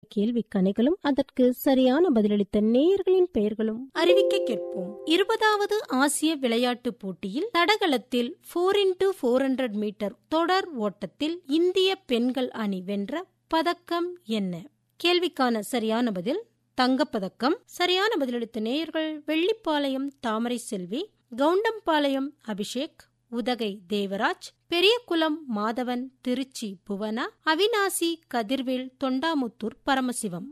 கேள்வி கணைகளும் அதற்கு சரியான பதிலளித்த நேயர்களின் பெயர்களும் அறிவிக்க கேட்போம் இருபதாவது ஆசிய விளையாட்டுப் போட்டியில் தடகளத்தில் four into four hundred metre தொடர் ஓட்டத்தில் இந்திய பெண்கள் அணி வென்ற பதக்கம் என்ன கேள்விக்கான சரியான பதில் தங்கப்பதக்கம் சரியான பதிலளித்த நேயர்கள் வெள்ளிப்பாளையம் தாமரை செல்வி கவுண்டம்பாளையம் அபிஷேக் உதகை தேவராஜ் பெரியகுளம் மாதவன் திருச்சி புவனா அவினாசி கதிர்வேல் தொண்டாமுத்தூர் பரமசிவம்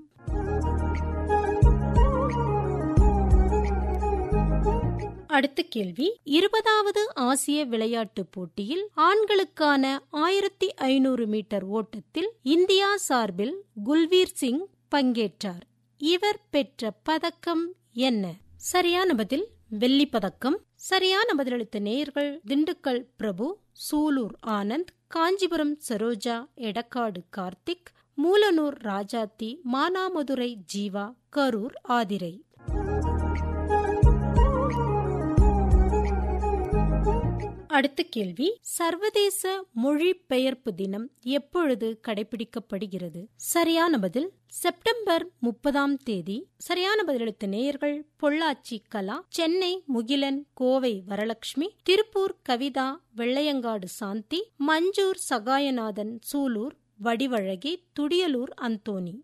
அடுத்த கேள்வி இருபதாவது ஆசிய விளையாட்டுப் போட்டியில் ஆண்களுக்கான ஆயிரத்தி ஐநூறு மீட்டர் ஓட்டத்தில் இந்தியா சார்பில் குல்வீர் சிங் பங்கேற்றார் இவர் பெற்ற பதக்கம் என்ன சரியான பதில் வெள்ளி பதக்கம் சரியான பதிலளித்த நேயர்கள் திண்டுக்கல் பிரபு சூலூர் ஆனந்த் காஞ்சிபுரம் சரோஜா எடக்காடு கார்த்திக் மூலனூர் ராஜாத்தி மானாமதுரை ஜீவா கரூர் ஆதிரை அடுத்த கேள்வி சர்வதேச மொழிபெயர்ப்பு தினம் எப்பொழுது கடைபிடிக்கப்படுகிறது சரியான பதில் செப்டம்பர் முப்பதாம் தேதி சரியான பதிலளித்த நேயர்கள் பொள்ளாச்சி கலா சென்னை முகிலன் கோவை வரலட்சுமி திருப்பூர் கவிதா வெள்ளையங்காடு சாந்தி மஞ்சூர் சகாயநாதன் சூலூர் வடிவழகி துடியலூர் அந்தோணி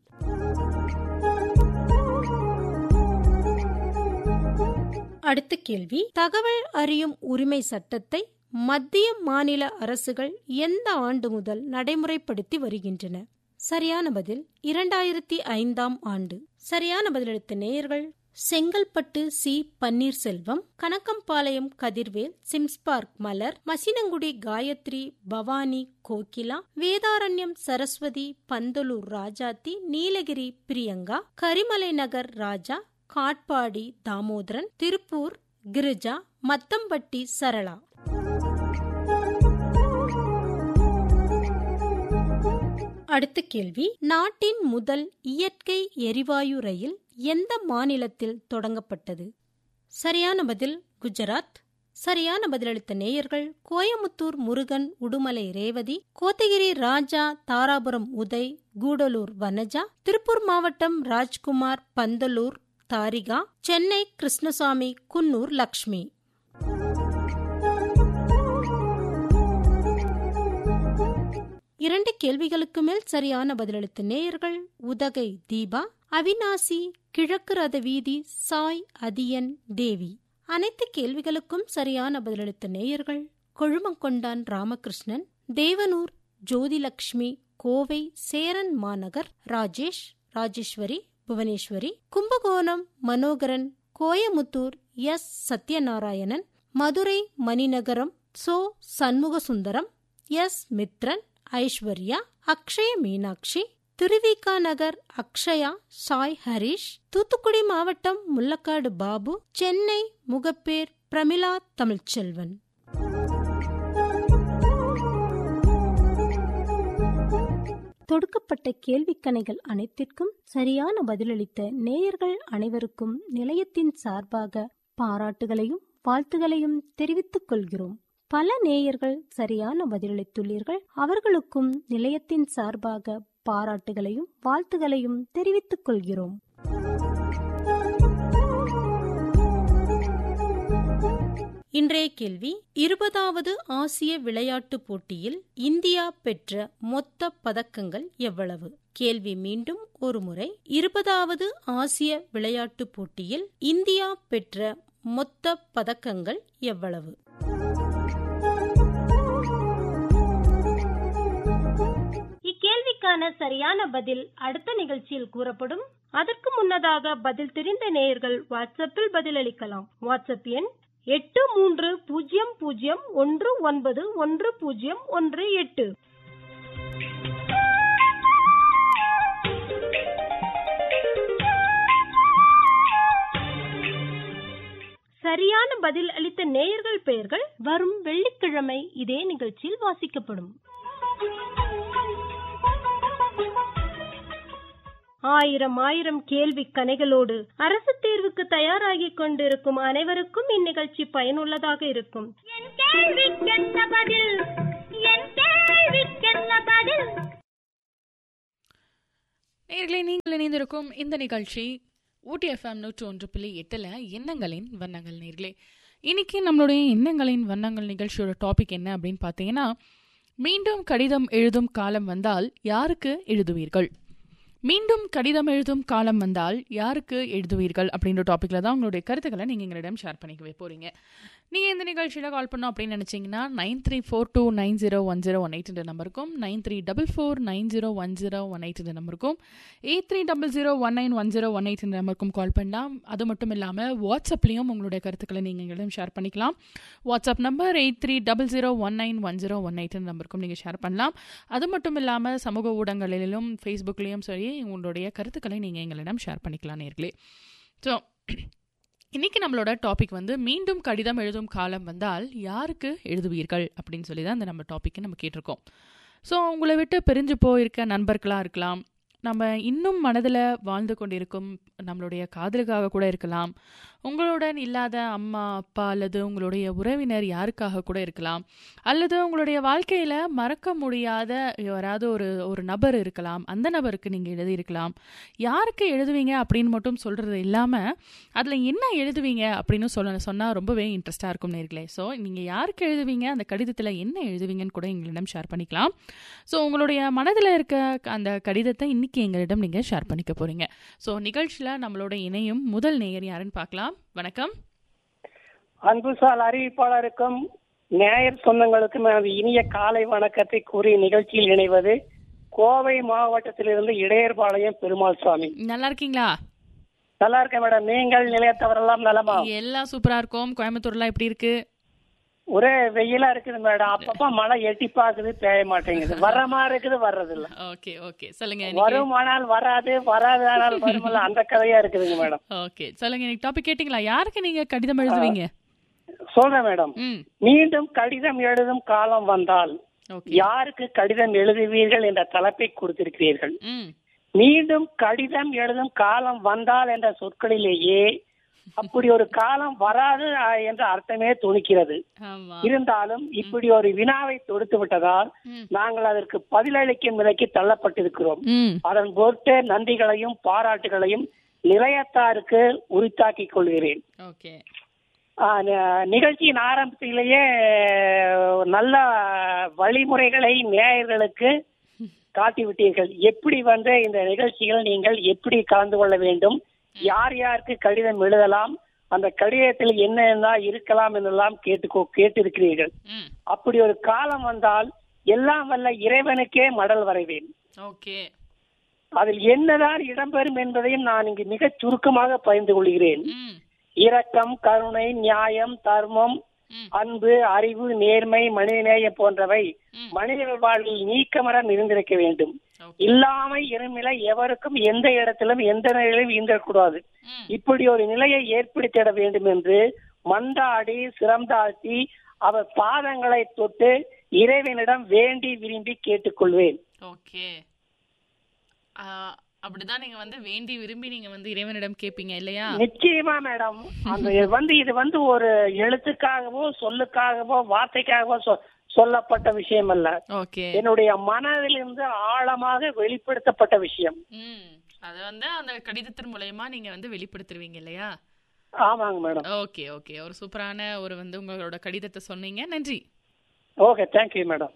அடுத்த கேள்வி தகவல் அறியும் உரிமை சட்டத்தை மத்திய மாநில அரசுகள் எந்த ஆண்டு முதல் நடைமுறைப்படுத்தி வருகின்றன சரியான பதில் இரண்டாயிரத்தி ஐந்தாம் ஆண்டு சரியான பதிலளித்த நேயர்கள் செங்கல்பட்டு சி பன்னீர்செல்வம் கணக்கம்பாளையம் கதிர்வேல் சிம்ஸ்பார்க் மலர் மசினங்குடி காயத்ரி பவானி கோகிலா வேதாரண்யம் சரஸ்வதி பந்தலூர் ராஜாத்தி நீலகிரி பிரியங்கா கரிமலை நகர் ராஜா காட்பாடி தாமோதரன் திருப்பூர் கிரிஜா மத்தம்பட்டி சரளா அடுத்த கேள்வி நாட்டின் முதல் இயற்கை எரிவாயு ரயில் எந்த மாநிலத்தில் தொடங்கப்பட்டது சரியான பதில் குஜராத் சரியான பதிலளித்த நேயர்கள் கோயமுத்தூர் முருகன் உடுமலை ரேவதி கோத்தகிரி ராஜா தாராபுரம் உதய் கூடலூர் வனஜா திருப்பூர் மாவட்டம் ராஜ்குமார் பந்தலூர் தாரிகா சென்னை கிருஷ்ணசாமி குன்னூர் லக்ஷ்மி இரண்டு கேள்விகளுக்கு மேல் சரியான பதிலளித்த நேயர்கள் உதகை தீபா அவினாசி கிழக்கு ரத வீதி சாய் அதியன் தேவி அனைத்து கேள்விகளுக்கும் சரியான பதிலளித்த நேயர்கள் கொழுமங்கொண்டான் ராமகிருஷ்ணன் தேவனூர் ஜோதிலட்சுமி கோவை சேரன் மாநகர் ராஜேஷ் ராஜேஸ்வரி புவனேஸ்வரி கும்பகோணம் மனோகரன் கோயமுத்தூர் எஸ் சத்யநாராயணன் மதுரை மணிநகரம் சோ சண்முகசுந்தரம் எஸ் மித்ரன் ஐஸ்வர்யா அக்ஷய மீனாட்சி திருவிகா நகர் அக்ஷயா சாய் ஹரிஷ் தூத்துக்குடி மாவட்டம் முள்ளக்காடு பாபு சென்னை முகப்பேர் பிரமிளா தமிழ்ச்செல்வன் தொடுக்கப்பட்ட கேள்விக்கணைகள் அனைத்திற்கும் சரியான பதிலளித்த நேயர்கள் அனைவருக்கும் நிலையத்தின் சார்பாக பாராட்டுகளையும் வாழ்த்துகளையும் தெரிவித்துக் கொள்கிறோம் பல நேயர்கள் சரியான பதிலளித்துள்ளீர்கள் அவர்களுக்கும் நிலையத்தின் சார்பாக பாராட்டுகளையும் வாழ்த்துகளையும் தெரிவித்துக் கொள்கிறோம் இன்றைய கேள்வி இருபதாவது ஆசிய விளையாட்டுப் போட்டியில் இந்தியா பெற்ற மொத்த பதக்கங்கள் எவ்வளவு கேள்வி மீண்டும் ஒருமுறை இருபதாவது ஆசிய விளையாட்டுப் போட்டியில் இந்தியா பெற்ற மொத்த பதக்கங்கள் எவ்வளவு இக்கேள்விக்கான சரியான பதில் அடுத்த நிகழ்ச்சியில் கூறப்படும் அதற்கு முன்னதாக பதில் தெரிந்த நேயர்கள் வாட்ஸ்அப்பில் பதிலளிக்கலாம் வாட்ஸ்அப் எண் எட்டு மூன்று பூஜ்ஜியம் பூஜ்ஜியம் ஒன்று ஒன்பது ஒன்று பூஜ்ஜியம் ஒன்று எட்டு சரியான பதில் அளித்த நேயர்கள் பெயர்கள் வரும் வெள்ளிக்கிழமை இதே நிகழ்ச்சியில் வாசிக்கப்படும் ஆயிரம் ஆயிரம் கேள்வி கணைகளோடு அரசு தேர்வுக்கு தயாராகிக் கொண்டிருக்கும் அனைவருக்கும் இந்நிகழ்ச்சி பயனுள்ளதாக இருக்கும் நேயர்களே நீங்கள் இணைந்திருக்கும் இந்த நிகழ்ச்சி ஊட்டி எஃப்எம் நூற்று ஒன்று புள்ளி எட்டில் எண்ணங்களின் வண்ணங்கள் நேர்களே இன்னைக்கு நம்மளுடைய எண்ணங்களின் வண்ணங்கள் நிகழ்ச்சியோட டாபிக் என்ன அப்படின்னு பார்த்தீங்கன்னா மீண்டும் கடிதம் எழுதும் காலம் வந்தால் யாருக்கு எழுதுவீர்கள் மீண்டும் கடிதம் எழுதும் காலம் வந்தால் யாருக்கு எழுதுவீர்கள் அப்படின்ற டாப்பிக்கில் தான் உங்களுடைய கருத்துக்களை நீங்கள் எங்களிடம் ஷேர் பண்ணிக்கவே போகிறீங்க நீங்கள் இந்த நிகழ்ச்சியில் கால் பண்ணோம் அப்படின்னு நினச்சிங்கன்னா nine three four two nine zero one zero one eight நம்பருக்கும் nine three double four nine zero one zero one eight நம்பருக்கும் eight three double zero one nine one zero one eight நம்பருக்கும் கால் பண்ணலாம் அது மட்டும் இல்லாமல் வாட்ஸ்அப்லேயும் உங்களுடைய கருத்துக்களை நீங்கள் எங்களிடம் ஷேர் பண்ணிக்கலாம் WhatsApp number eight three double zero one nine one zero one eight நம்பருக்கும் நீங்கள் ஷேர் பண்ணலாம் அது மட்டும் இல்லாமல் சமூக ஊடகங்களிலும் ஃபேஸ்புக்லேயும் சரி உங்களுடைய கருத்துக்களை நீங்கள் எங்களிடம் ஷேர் பண்ணிக்கலாம் நேர்களே ஸோ இன்னைக்கு நம்மளோட டாபிக் வந்து மீண்டும் கடிதம் எழுதும் காலம் வந்தால் யாருக்கு எழுதுவீர்கள் அப்படின்னு சொல்லி தான் இந்த நம்ம டாப்பிக்கை நம்ம கேட்டிருக்கோம் ஸோ உங்களை விட்டு பிரிஞ்சு போயிருக்க நண்பர்களாக இருக்கலாம் நம்ம இன்னும் மனதில் வாழ்ந்து கொண்டிருக்கும் நம்மளுடைய காதலுக்காக கூட இருக்கலாம் உங்களுடன் இல்லாத அம்மா அப்பா அல்லது உங்களுடைய உறவினர் யாருக்காக கூட இருக்கலாம் அல்லது உங்களுடைய வாழ்க்கையில் மறக்க முடியாத யாராவது ஒரு ஒரு நபர் இருக்கலாம் அந்த நபருக்கு நீங்கள் எழுதியிருக்கலாம் யாருக்கு எழுதுவீங்க அப்படின்னு மட்டும் சொல்கிறது இல்லாமல் அதில் என்ன எழுதுவீங்க அப்படின்னு சொல்ல சொன்னால் ரொம்பவே இன்ட்ரெஸ்ட்டாக இருக்கும் நேர்களே ஸோ நீங்கள் யாருக்கு எழுதுவீங்க அந்த கடிதத்தில் என்ன எழுதுவீங்கன்னு கூட எங்களிடம் ஷேர் பண்ணிக்கலாம் ஸோ உங்களுடைய மனதில் இருக்க அந்த கடிதத்தை இன்னைக்கு எங்களிடம் நீங்கள் ஷேர் பண்ணிக்க போகிறீங்க ஸோ நிகழ்ச்சியில் நம்மளோட இணையும் முதல் நேயர் யாருன்னு பார்க்கலாம் வணக்கம் அன்புசால் அறிவிப்பாளருக்கும் நேயர் சொந்தங்களுக்கும் எனது இனிய காலை வணக்கத்தை கூறி நிகழ்ச்சியில் இணைவது கோவை மாவட்டத்திலிருந்து இடையர்பாளையம் பெருமாள் சுவாமி நல்லா இருக்கீங்களா நல்லா இருக்கேன் மேடம் நீங்கள் நிலையத்தவரெல்லாம் நலமா எல்லாம் சூப்பராக இருக்கும் கோயம்புத்தூர்லாம் எப்படி இருக்கு ஒரே வெயிலா இருக்குது மேடம் அப்பப்ப மழை எட்டி பாக்குது பெய்ய மாட்டேங்குது வர்ற மாதிரி இருக்குது வர்றது இல்ல ஓகே ஓகே சொல்லுங்க இன்னைக்கு வருமானால் வராது வராது ஆனால் வருமல்ல அந்த கதையா இருக்குதுங்க மேடம் ஓகே சொல்லுங்க இன்னைக்கு டாபிக் கேட்டிங்களா யாருக்கு நீங்க கடிதம் எழுதுவீங்க சொல்றேன் மேடம் ம் மீண்டும் கடிதம் எழுதும் காலம் வந்தால் ஓகே யாருக்கு கடிதம் எழுதுவீர்கள் என்ற தலைப்பை கொடுத்திருக்கிறீர்கள் ம் மீண்டும் கடிதம் எழுதும் காலம் வந்தால் என்ற சொற்களிலேயே அப்படி ஒரு காலம் வராது அஹ், என்ற அர்த்தமே துணிக்கிறது ஆமா இருந்தாலும் இப்படி ஒரு வினாவை தொடுத்து விட்டதால் ம். நாங்கள் அதற்கு பதிலளிக்கும் நிலைக்கு தள்ளப்பட்டிருக்கிறோம் ம் அதன் பொருட்டு நன்றிகளையும் பாராட்டுகளையும் நிலையத்தாருக்கு உரித்தாக்கிக் கொள்கிறேன் ஓகே ஆஹ் ந- நிகழ்ச்சியின் ஆரம்பத்திலேயே அஹ், நல்ல வழிமுறைகளை நேயர்களுக்கு காட்டிவிட்டீர்கள் எப்படி வந்து இந்த நிகழ்ச்சிகள் நீங்கள் எப்படி கலந்து கொள்ள வேண்டும் யார் யாருக்கு கடிதம் எழுதலாம் அந்த கடிதத்தில் என்னென்ன இருக்கலாம் என்றெல்லாம் கேட்டு கேட்டிருக்கிறீர்கள் ம் அப்படி ஒரு காலம் வந்தால் எல்லாம் வல்ல இறைவனுக்கே மடல் வரைவேன் ஓகே அதில் என்னதான் இடம்பெறும் என்பதையும் நான் இங்கு மிகச் சுருக்கமாக பகிர்ந்து கொள்கிறேன் ம் இரக்கம் கருணை நியாயம் தர்மம் ம். அன்பு அறிவு நேர்மை மனிதநேயம் போன்றவை ம். மனித வாழ்வில் நீக்கமர நிறைந்திருக்க வேண்டும் ஓகே இல்லாமை இருநிலை எவருக்கும் எந்த இடத்திலும் எந்த நிலையிலும் ஈந்தக்கூடாது ம் இப்படி ஒரு நிலையை ஏற்படுத்திட வேண்டும் என்று மன்றாடி சிரம்தாழ்த்தி அவர் பாதங்களை தொட்டு இறைவனிடம் வேண்டி விரும்பி கேட்டுக்கொள்வேன் ஓகே ஆ, அப்படிதான் நீங்க வந்து வேண்டி விரும்பி நீங்க வந்து இறைவனிடம் கேப்பீங்க இல்லையா நிச்சயமா மேடம் அந்த இது வந்து இது வந்து ஒரு எழுத்துக்காகவோ சொல்லுக்காகவோ வார்த்தைக்காகவோ சொ- சொல்லப்பட்ட விஷயம் அல்ல ஓகே என்னுடைய மனதிலிருந்து ஆழமாக வெளிப்படுத்தப்பட்ட விஷயம் ம் அது வந்து அந்த கடிதத்தின் மூலயமா நீங்க வந்து வெளிப்படுத்துருவீங்க இல்லையா ஆமாங்க மேடம் ஓகே ஓகே ஒரு சூப்பரான ஒரு வந்து உங்களோட கடிதத்தை சொன்னீங்க நன்றி ஓகே தேங்க்யூ மேடம்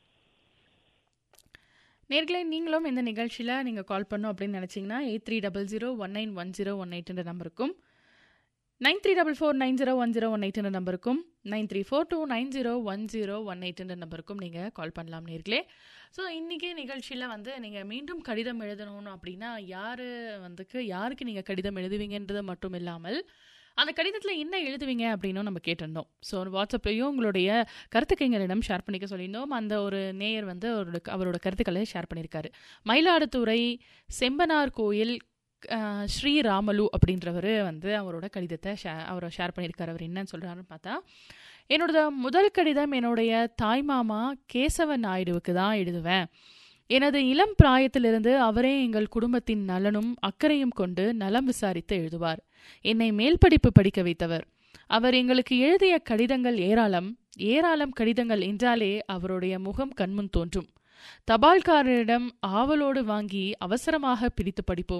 நேர்களே நீங்களும் இந்த நிகழ்ச்சியில் நீங்கள் கால் பண்ணும் அப்படின்னு நினச்சிங்கன்னா eight three double zero one nine one zero one எயிட்ன்ற நம்பருக்கும் nine three double four nine zero one zero one எயிட்ன்ற நம்பருக்கும் nine three four two nine zero one zero one எயிட்ன்ற நம்பருக்கும் நீங்கள் கால் பண்ணலாம் நேர்களே ஸோ இன்றைக்கி நிகழ்ச்சியில் வந்து நீங்கள் மீண்டும் கடிதம் எழுதணும் அப்படின்னா யார் வந்துக்கு யாருக்கு நீங்கள் கடிதம் எழுதுவீங்கன்றது மட்டும் இல்லாமல் அந்த கடிதத்தில் என்ன எழுதுவீங்க அப்படின்னும் நம்ம கேட்டிருந்தோம் ஸோ வாட்ஸ்அப்லேயும் உங்களுடைய கருத்துக்களை எங்களிடம் ஷேர் பண்ணிக்க சொல்லியிருந்தோம் அந்த ஒரு நேயர் வந்து அவரோட அவரோட கருத்துக்களை ஷேர் பண்ணியிருக்காரு மயிலாடுதுறை செம்பனார் கோயில் அஹ், ஸ்ரீராமலு அப்படின்றவர் வந்து அவரோட கடிதத்தை ஷே அவரை ஷேர் பண்ணியிருக்காரு அவர் என்னன்னு சொல்கிறாருன்னு பார்த்தா என்னோட முதல் கடிதம் என்னுடைய தாய்மாமா கேசவ நாயுடுவுக்கு தான் எழுதுவேன் எனது இளம் பிராயத்திலிருந்து அவரே எங்கள் குடும்பத்தின் நலனும் அக்கறையும் கொண்டு நலம் விசாரித்து எழுதுவார் என்னை மேல் படிப்பு படிக்க வைத்தவர் அவர் எங்களுக்கு எழுதிய கடிதங்கள் ஏராளம் ஏராளம் கடிதங்கள் என்றாலே அவருடைய முகம் கண்முன் தோன்றும் தபால்காரரிடம் ஆவலோடு வாங்கி அவசரமாக பிரித்து படிப்போம்